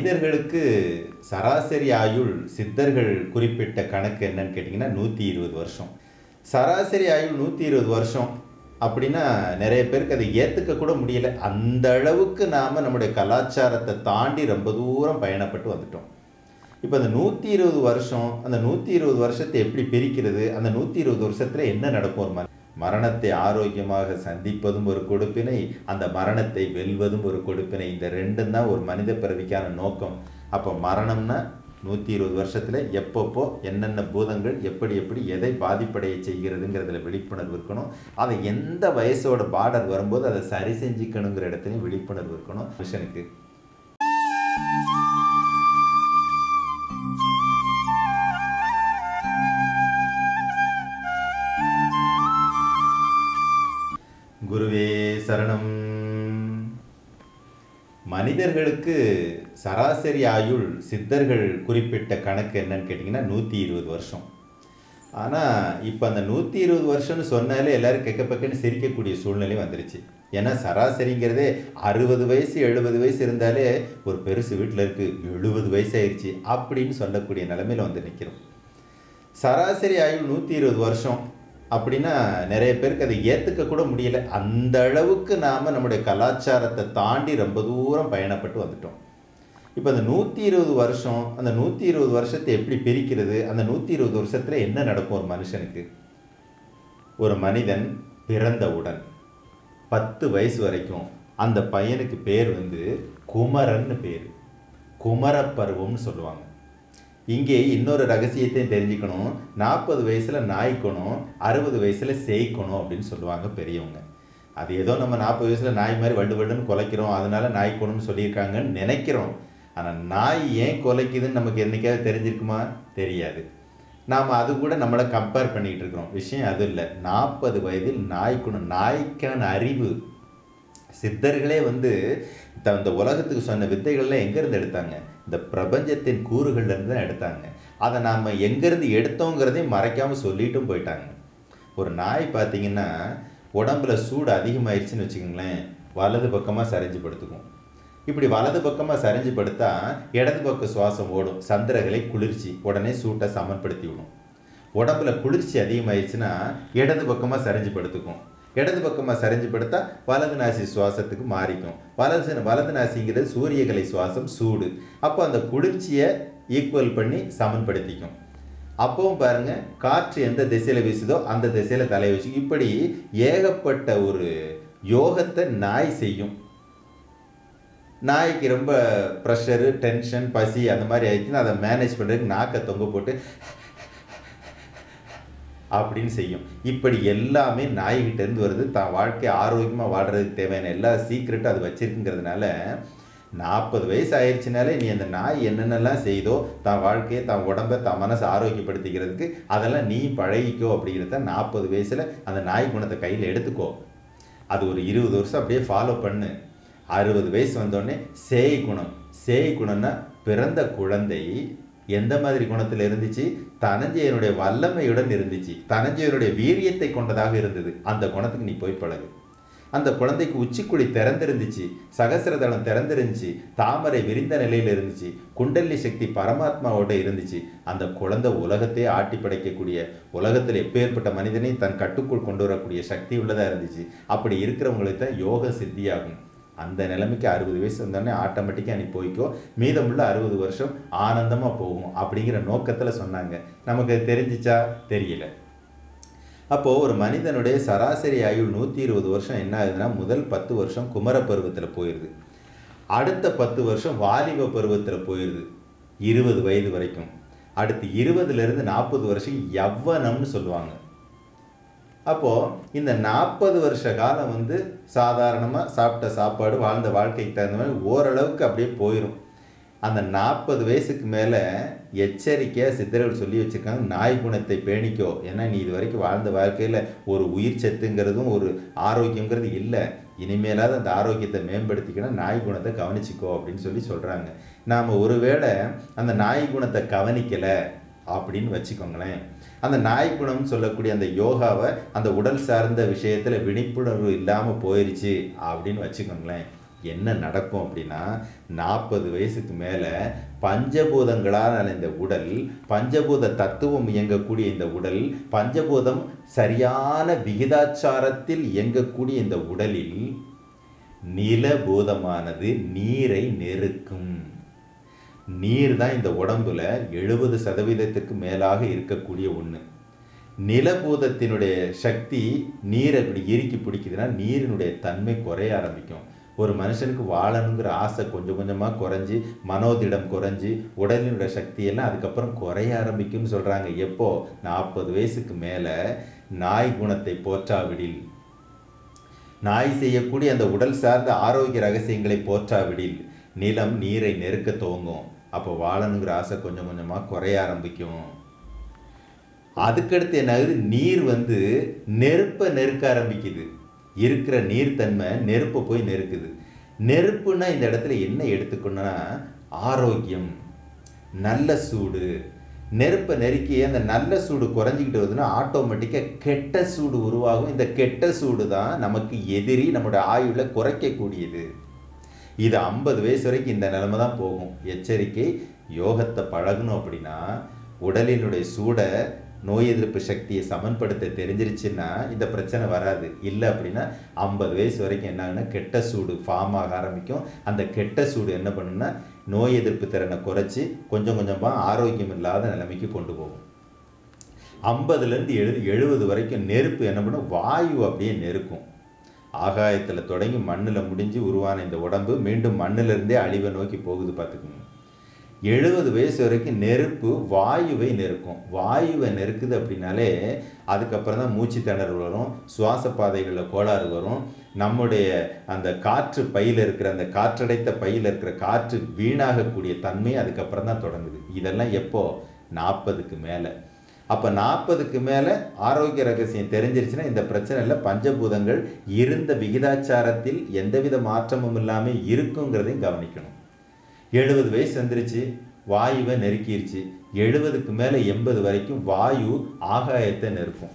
மனிதர்களுக்கு சராசரி ஆயுள் சித்தர்கள் குறிப்பிட்ட கணக்கு என்னன்னு கேட்டிங்கன்னா நூற்றி இருபது வருஷம் சராசரி ஆயுள் நூற்றி இருபது வருஷம் அப்படின்னா நிறைய பேருக்கு அதை ஏற்றுக்க கூட முடியல அந்த அளவுக்கு நாம் நம்முடைய கலாச்சாரத்தை தாண்டி ரொம்ப தூரம் பயணப்பட்டு வந்துட்டோம் இப்போ அந்த நூற்றி இருபது வருஷம் அந்த நூற்றி இருபது வருஷத்தை எப்படி பிரிக்கிறது அந்த நூற்றி இருபது வருஷத்தில் என்ன நடக்கும் ஒரு மர- மரணத்தை ஆரோக்கியமாக சந்திப்பதும் ஒரு கொடுப்பினை அந்த மரணத்தை வெல்வதும் ஒரு கொடுப்பினை இந்த ரெண்டும் தான் ஒரு மனித பிறவிக்கான நோக்கம் அப்போ மரணம்னா நூற்றி இருபது வருஷத்தில் எப்பப்போ என்னென்ன பூதங்கள் எப்படி எப்படி எதை பாதிப்படைய செய்கிறதுங்கிறதுல விழிப்புணர்வு இருக்கணும் அதை எந்த வயசோட பார்டர் வரும்போது அதை சரி செஞ்சுக்கணுங்கிற இடத்துலையும் விழிப்புணர்வு இருக்கணும் மனுஷனுக்கு குருவே சரணம் மனிதர்களுக்கு சராசரி ஆயுள் சித்தர்கள் குறிப்பிட்ட கணக்கு என்னன்னு கேட்டிங்கன்னா நூற்றி இருபது வருஷம் ஆனால் இப்போ அந்த நூற்றி இருபது வருஷம்னு சொன்னாலே எல்லாரும் கெக்க பக்கன்னு சிரிக்கக்கூடிய சூழ்நிலை வந்துருச்சு ஏன்னா சராசரிங்கிறதே அறுபது வயசு எழுபது வயசு இருந்தாலே ஒரு பெருசு வீட்டில் இருக்குது எழுபது வயசு ஆயிடுச்சு அப்படின்னு சொல்லக்கூடிய நிலைமையில வந்து நிற்கிறோம் சராசரி ஆயுள் நூற்றி இருபது வருஷம் அப்படின்னா நிறைய பேருக்கு அதை ஏற்றுக்க கூட முடியல அந்த அளவுக்கு நாம் நம்முடைய கலாச்சாரத்தை தாண்டி ரொம்ப தூரம் பயணப்பட்டு வந்துட்டோம் இப்போ அந்த நூற்றி இருபது வருஷம் அந்த நூற்றி இருபது வருஷத்தை எப்படி பிரிக்கிறது அந்த நூற்றி இருபது வருஷத்தில் என்ன நடக்கும் ஒரு மனுஷனுக்கு ஒரு மனிதன் பிறந்தவுடன் பத்து வயசு வரைக்கும் அந்த பையனுக்கு பேர் வந்து குமரன்னு பேர் குமரப்பருவம்னு சொல்லுவாங்க இங்கே இன்னொரு ரகசியத்தையும் தெரிஞ்சுக்கணும் நாற்பது வயசில் நாய்க்கணும் அறுபது வயசில் சேய்க்கணும் அப்படின்னு சொல்லுவாங்க பெரியவங்க அது ஏதோ நம்ம நாற்பது வயசில் நாய் மாதிரி வண்டு வண்டுன்னு குலைக்கிறோம் அதனால நாய்க்கணும்னு சொல்லியிருக்காங்கன்னு நினைக்கிறோம் ஆனால் நாய் ஏன் குலைக்குதுன்னு நமக்கு என்னைக்காவது தெரிஞ்சிருக்குமா தெரியாது நாம் அது கூட நம்மளை கம்பேர் பண்ணிக்கிட்டு இருக்கிறோம் விஷயம் அது இல்லை நாற்பது வயதில் நாய்க்குணம் நாய்க்கான அறிவு சித்தர்களே வந்து த- இந்த உலகத்துக்கு சொன்ன வித்தைகள்லாம் எங்கேருந்து எடுத்தாங்க இந்த பிரபஞ்சத்தின் கூறுகள்ல இருந்து தான் எடுத்தாங்க அதை நாம் எங்கேருந்து எடுத்தோங்கிறதையும் மறைக்காமல் சொல்லிட்டும் போயிட்டாங்க ஒரு நாய் பார்த்தீங்கன்னா உடம்புல சூடு அதிகமாயிருச்சுன்னு வச்சுக்கோங்களேன் வலது பக்கமாக சரிஞ்சு படுத்துக்கும் இப்படி வலது பக்கமாக சரிஞ்சு படுத்தா இடது பக்க சுவாசம் ஓடும் சந்திரகளை குளிர்ச்சி உடனே சூட்டை சமன்படுத்தி விடும் உடம்புல குளிர்ச்சி அதிகமாயிருச்சுன்னா இடது பக்கமாக சரிஞ்சு படுத்துக்கும் இடது பக்கமாக சரிஞ்சு படுத்தா வலது நாசி சுவாசத்துக்கு மாறிக்கும் வலது வலது நாசிங்கிறது சூரியகலை சுவாசம் சூடு அப்போ அந்த குளிர்ச்சியை ஈக்குவல் பண்ணி சமன்படுத்திக்கும் அப்பவும் பாருங்க காற்று எந்த திசையில வீசுதோ அந்த திசையில தலை வச்சு இப்படி ஏகப்பட்ட ஒரு யோகத்தை நாய் செய்யும் நாய்க்கு ரொம்ப ப்ரெஷரு டென்ஷன் பசி அந்த மாதிரி ஆயிடுச்சுன்னா அதை மேனேஜ் பண்ணுறதுக்கு நாக்கை தொங்க போட்டு அப்படின்னு செய்யும் இப்படி எல்லாமே நாய்கிட்ட இருந்து வருது தான் வாழ்க்கை ஆரோக்கியமாக வாழ்றதுக்கு தேவையான எல்லா சீக்ரெட்டும் அது வச்சிருக்குங்கிறதுனால நாற்பது வயசு ஆயிடுச்சுனாலே நீ அந்த நாய் என்னென்னலாம் செய்தோ தான் வாழ்க்கையை தான் உடம்பை தான் மனசை ஆரோக்கியப்படுத்திக்கிறதுக்கு அதெல்லாம் நீ பழகிக்கோ அப்படிங்கிறத நாற்பது வயசில் அந்த நாய் குணத்தை கையில் எடுத்துக்கோ அது ஒரு இருபது வருஷம் அப்படியே ஃபாலோ பண்ணு அறுபது வயசு வந்தோடனே சேய் குணம் சேய் குணம்னா பிறந்த குழந்தை எந்த மாதிரி குணத்தில் இருந்துச்சு தனஞ்சயனுடைய வல்லமையுடன் இருந்துச்சு தனஞ்சயனுடைய வீரியத்தை கொண்டதாக இருந்தது அந்த குணத்துக்கு நீ போய் பழகு அந்த குழந்தைக்கு உச்சிக்குழி திறந்திருந்துச்சு சகசிரதளம் திறந்திருந்துச்சு தாமரை விரிந்த நிலையில் இருந்துச்சு குண்டலி சக்தி பரமாத்மாவோட இருந்துச்சு அந்த குழந்தை உலகத்தையே ஆட்டி படைக்கக்கூடிய உலகத்தில் எப்பேற்பட்ட மனிதனை தன் கட்டுக்குள் கொண்டு வரக்கூடிய சக்தி உள்ளதாக இருந்துச்சு அப்படி இருக்கிறவங்களுக்கு தான் யோக சித்தியாகும் அந்த நிலைமைக்கு அறுபது வயசு வந்தோடனே ஆட்டோமேட்டிக்காக நீ போய்க்கோ மீதமுள்ள அறுபது வருஷம் ஆனந்தமாக போகும் அப்படிங்கிற நோக்கத்தில் சொன்னாங்க நமக்கு அது தெரிஞ்சிச்சா தெரியல அப்போது ஒரு மனிதனுடைய சராசரி ஆயுள் நூற்றி இருபது வருஷம் என்ன ஆகுதுன்னா முதல் பத்து வருஷம் குமர பருவத்தில் போயிடுது அடுத்த பத்து வருஷம் வாலிப பருவத்தில் போயிடுது இருபது வயது வரைக்கும் அடுத்து இருபதுலேருந்து நாற்பது வருஷம் யவ்வனம்னு சொல்லுவாங்க அப்போது இந்த நாற்பது வருஷ காலம் வந்து சாதாரணமாக சாப்பிட்ட சாப்பாடு வாழ்ந்த வாழ்க்கைக்கு தகுந்த மாதிரி ஓரளவுக்கு அப்படியே போயிடும் அந்த நாற்பது வயசுக்கு மேலே எச்சரிக்கையாக சித்தர்கள் சொல்லி வச்சுருக்காங்க நாய் குணத்தை பேணிக்கோ ஏன்னா நீ இது வரைக்கும் வாழ்ந்த வாழ்க்கையில் ஒரு உயிர் சத்துங்கிறதும் ஒரு ஆரோக்கியங்கிறது இல்லை இனிமேலாவது அந்த ஆரோக்கியத்தை மேம்படுத்திக்கணும் நாய் குணத்தை கவனிச்சிக்கோ அப்படின்னு சொல்லி சொல்கிறாங்க நாம் ஒருவேளை அந்த நாய் குணத்தை கவனிக்கலை அப்படின்னு வச்சுக்கோங்களேன் அந்த நாய் குணம்னு சொல்லக்கூடிய அந்த யோகாவை அந்த உடல் சார்ந்த விஷயத்தில் விழிப்புணர்வு இல்லாமல் போயிருச்சு அப்படின்னு வச்சுக்கோங்களேன் என்ன நடக்கும் அப்படின்னா நாற்பது வயசுக்கு மேலே பஞ்சபூதங்களால் இந்த உடல் பஞ்சபூத தத்துவம் இயங்கக்கூடிய இந்த உடல் பஞ்சபூதம் சரியான விகிதாச்சாரத்தில் இயங்கக்கூடிய இந்த உடலில் நிலபூதமானது நீரை நெருக்கும் நீர் தான் இந்த உடம்புல எழுபது சதவீதத்துக்கு மேலாக இருக்கக்கூடிய ஒன்று நிலபூதத்தினுடைய சக்தி நீரை இப்படி இறுக்கி பிடிக்குதுன்னா நீரினுடைய தன்மை குறைய ஆரம்பிக்கும் ஒரு மனுஷனுக்கு வாழணுங்கிற ஆசை கொஞ்சம் கொஞ்சமாக குறைஞ்சி மனோதிடம் குறைஞ்சி உடலினுடைய சக்தியெல்லாம் அதுக்கப்புறம் குறைய ஆரம்பிக்கும்னு சொல்கிறாங்க எப்போ நாற்பது வயசுக்கு மேலே நாய் குணத்தை போற்றாவிடில் நாய் செய்யக்கூடிய அந்த உடல் சார்ந்த ஆரோக்கிய ரகசியங்களை போற்றாவிடில் நிலம் நீரை நெருக்க துவங்கும் அப்போ வாழணுங்கிற ஆசை கொஞ்சம் கொஞ்சமாக குறைய ஆரம்பிக்கும் அதுக்கடுத்து என்ன ஆகுது நீர் வந்து நெருப்பை நெருக்க ஆரம்பிக்குது இருக்கிற நீர்த்தன்மை நெருப்பை போய் நெருக்குது நெருப்புன்னா இந்த இடத்துல என்ன எடுத்துக்கணும்னா ஆரோக்கியம் நல்ல சூடு நெருப்பை நெருக்கி அந்த நல்ல சூடு குறைஞ்சிக்கிட்டு வருதுன்னா ஆட்டோமேட்டிக்காக கெட்ட சூடு உருவாகும் இந்த கெட்ட சூடு தான் நமக்கு எதிரி நம்மளோட ஆயுளை குறைக்கக்கூடியது இது ஐம்பது வயசு வரைக்கும் இந்த நிலைமை தான் போகும் எச்சரிக்கை யோகத்தை பழகணும் அப்படின்னா உடலினுடைய சூடை நோய் எதிர்ப்பு சக்தியை சமன்படுத்த தெரிஞ்சிருச்சுன்னா இந்த பிரச்சனை வராது இல்லை அப்படின்னா ஐம்பது வயசு வரைக்கும் என்ன ஆகுனா கெட்ட சூடு ஃபார்ம் ஆக ஆரம்பிக்கும் அந்த கெட்ட சூடு என்ன பண்ணுன்னா நோய் எதிர்ப்பு திறனை குறைச்சி கொஞ்சம் கொஞ்சமாக ஆரோக்கியம் இல்லாத நிலைமைக்கு கொண்டு போகும் ஐம்பதுலேருந்து எழு எழுபது வரைக்கும் நெருப்பு என்ன பண்ணும் வாயு அப்படியே நெருக்கும் ஆகாயத்தில் தொடங்கி மண்ணில் முடிஞ்சு உருவான இந்த உடம்பு மீண்டும் மண்ணிலிருந்தே அழிவை நோக்கி போகுது பார்த்துக்கோங்க எழுபது வயசு வரைக்கும் நெருப்பு வாயுவை நெருக்கும் வாயுவை நெருக்குது அப்படின்னாலே அதுக்கப்புறம் தான் மூச்சு திணறல் வரும் சுவாச பாதைகளில் கோளாறு வரும் நம்முடைய அந்த காற்று பையில் இருக்கிற அந்த காற்றடைத்த பையில் இருக்கிற காற்று வீணாகக்கூடிய தன்மை அதுக்கப்புறம் தான் தொடங்குது இதெல்லாம் எப்போ நாற்பதுக்கு மேலே அப்போ நாற்பதுக்கு மேலே ஆரோக்கிய ரகசியம் தெரிஞ்சிருச்சுன்னா இந்த பிரச்சனை இல்லை பஞ்சபூதங்கள் இருந்த விகிதாச்சாரத்தில் எந்தவித மாற்றமும் இல்லாமல் இருக்குங்கிறதையும் கவனிக்கணும் எழுபது வயசு வந்துருச்சு வாயுவை நெருக்கிருச்சு எழுபதுக்கு மேலே எண்பது வரைக்கும் வாயு ஆகாயத்தை நெருக்கும்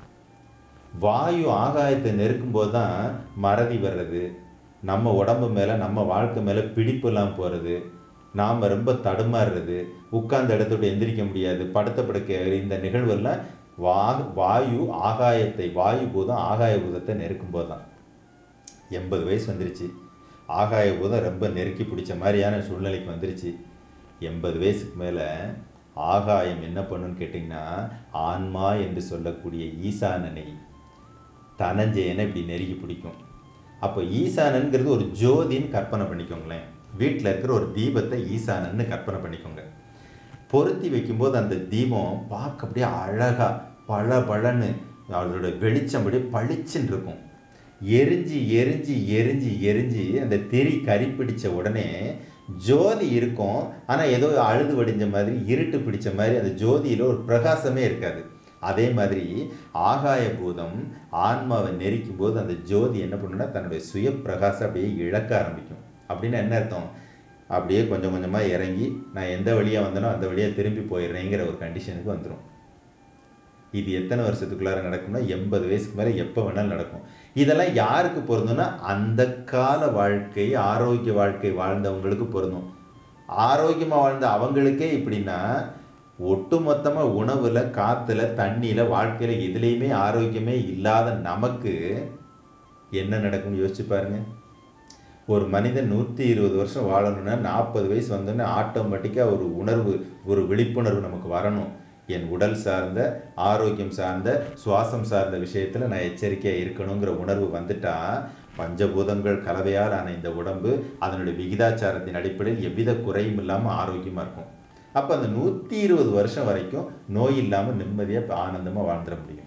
வாயு ஆகாயத்தை நெருக்கும் போது தான் மறதி வர்றது நம்ம உடம்பு மேலே நம்ம வாழ்க்கை மேலே பிடிப்புலாம் போகிறது நாம் ரொம்ப தடுமாறுறது உட்கார்ந்த இடத்தோட எந்திரிக்க முடியாது படுத்த படுக்க இந்த நிகழ்வெல்லாம் வா வாயு ஆகாயத்தை வாயு பூதம் ஆகாய பூதத்தை நெருக்கும் போது தான் எண்பது வயசு வந்துருச்சு ஆகாய பூதம் ரொம்ப நெருக்கி பிடிச்ச மாதிரியான சூழ்நிலைக்கு வந்துருச்சு எண்பது வயசுக்கு மேலே ஆகாயம் என்ன பண்ணுன்னு கேட்டிங்கன்னா ஆன்மா என்று சொல்லக்கூடிய ஈசானனை தனஞ்சயனை இப்படி நெருக்கி பிடிக்கும் அப்போ ஈசானன்கிறது ஒரு ஜோதின்னு கற்பனை பண்ணிக்கோங்களேன் வீட்டில் இருக்கிற ஒரு தீபத்தை ஈசானன்னு கற்பனை பண்ணிக்கோங்க பொருத்தி வைக்கும்போது அந்த தீபம் பார்க்க அப்படியே அழகாக பள பளன்னு அதோட வெளிச்சம் அப்படியே பளிச்சுன்னு இருக்கும் எரிஞ்சு எரிஞ்சு எரிஞ்சு எரிஞ்சு அந்த திரி கறி பிடிச்ச உடனே ஜோதி இருக்கும் ஆனால் ஏதோ அழுது வடிஞ்ச மாதிரி இருட்டு பிடிச்ச மாதிரி அந்த ஜோதியில் ஒரு பிரகாசமே இருக்காது அதே மாதிரி ஆகாய பூதம் ஆன்மாவை நெரிக்கும் போது அந்த ஜோதி என்ன பண்ணுன்னா தன்னுடைய சுய பிரகாசம் அப்படியே இழக்க ஆரம்பிக்கும் அப்படின்னு என்ன அர்த்தம் அப்படியே கொஞ்சம் கொஞ்சமாக இறங்கி நான் எந்த வழியாக வந்தனோ அந்த வழியாக திரும்பி போயிடுறேங்கிற ஒரு கண்டிஷனுக்கு வந்துடும் இது எத்தனை வருஷத்துக்குள்ளார நடக்கும்னா எண்பது வயசுக்கு மேலே எப்போ வேணாலும் நடக்கும் இதெல்லாம் யாருக்கு பொருந்தும்னா அந்த கால வாழ்க்கை ஆரோக்கிய வாழ்க்கை வாழ்ந்தவங்களுக்கு பொருந்தும் ஆரோக்கியமாக வாழ்ந்த அவங்களுக்கே இப்படின்னா ஒட்டுமொத்தமாக உணவில் காற்றுல தண்ணியில் வாழ்க்கையில் எதுலேயுமே ஆரோக்கியமே இல்லாத நமக்கு என்ன நடக்கும்னு யோசிச்சு பாருங்க ஒரு மனிதன் நூற்றி இருபது வருஷம் வாழணும்னா நாற்பது வயசு வந்தோடனே ஆட்டோமேட்டிக்காக ஒரு உணர்வு ஒரு விழிப்புணர்வு நமக்கு வரணும் என் உடல் சார்ந்த ஆரோக்கியம் சார்ந்த சுவாசம் சார்ந்த விஷயத்தில் நான் எச்சரிக்கையாக இருக்கணுங்கிற உணர்வு வந்துட்டா பஞ்சபூதங்கள் கலவையால் ஆன இந்த உடம்பு அதனுடைய விகிதாச்சாரத்தின் அடிப்படையில் எவ்வித குறையும் இல்லாமல் ஆரோக்கியமாக இருக்கும் அப்போ அந்த நூற்றி இருபது வருஷம் வரைக்கும் நோய் இல்லாமல் நிம்மதியாக ஆனந்தமாக வாழ்ந்துட முடியும்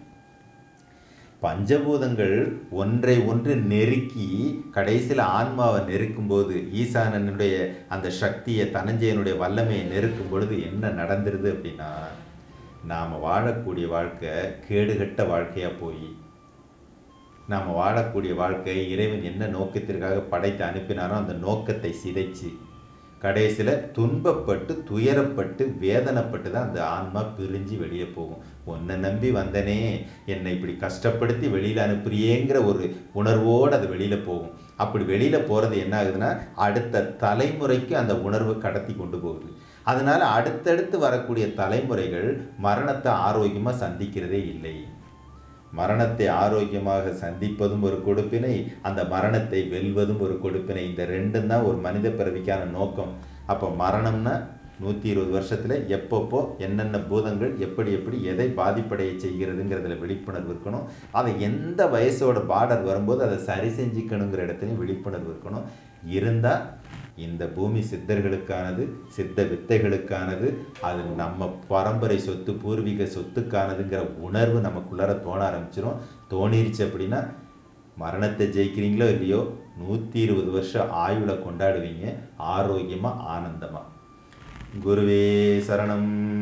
பஞ்சபூதங்கள் ஒன்றை ஒன்று நெருக்கி கடைசியில் ஆன்மாவை நெருக்கும் போது ஈசானனுடைய அந்த சக்தியை தனஞ்சயனுடைய வல்லமையை நெருக்கும் பொழுது என்ன நடந்துருது அப்படின்னா நாம் வாழக்கூடிய வாழ்க்கை கேடுகட்ட வாழ்க்கையாக போய் நாம் வாழக்கூடிய வாழ்க்கை இறைவன் என்ன நோக்கத்திற்காக படைத்து அனுப்பினாரோ அந்த நோக்கத்தை சிதைச்சு கடைசியில் துன்பப்பட்டு துயரப்பட்டு வேதனைப்பட்டு தான் அந்த ஆன்மா பிரிஞ்சு வெளியே போகும் உன்னை நம்பி வந்தனே என்னை இப்படி கஷ்டப்படுத்தி வெளியில் அனுப்புறியேங்கிற ஒரு உணர்வோடு அது வெளியில் போகும் அப்படி வெளியில் போகிறது என்ன ஆகுதுன்னா அடுத்த தலைமுறைக்கு அந்த உணர்வு கடத்தி கொண்டு போகுது அதனால் அடுத்தடுத்து வரக்கூடிய தலைமுறைகள் மரணத்தை ஆரோக்கியமாக சந்திக்கிறதே இல்லை மரணத்தை ஆரோக்கியமாக சந்திப்பதும் ஒரு கொடுப்பினை அந்த மரணத்தை வெல்வதும் ஒரு கொடுப்பினை இந்த ரெண்டும் தான் ஒரு மனித பிறவிக்கான நோக்கம் அப்போ மரணம்னா நூற்றி இருபது வருஷத்தில் எப்பப்போ என்னென்ன பூதங்கள் எப்படி எப்படி எதை பாதிப்படைய செய்கிறதுங்கிறதுல விழிப்புணர்வு இருக்கணும் அதை எந்த வயசோட பார்டர் வரும்போது அதை சரி செஞ்சுக்கணுங்கிற இடத்துலையும் விழிப்புணர்வு இருக்கணும் இருந்தால் இந்த பூமி சித்தர்களுக்கானது சித்த வித்தைகளுக்கானது அது நம்ம பரம்பரை சொத்து பூர்வீக சொத்துக்கானதுங்கிற உணர்வு நமக்குள்ளார தோண ஆரம்பிச்சிடும் தோணிருச்சு அப்படின்னா மரணத்தை ஜெயிக்கிறீங்களோ இல்லையோ நூற்றி இருபது வருஷம் ஆயுளை கொண்டாடுவீங்க ஆரோக்கியமாக ஆனந்தமாக குருவே சரணம்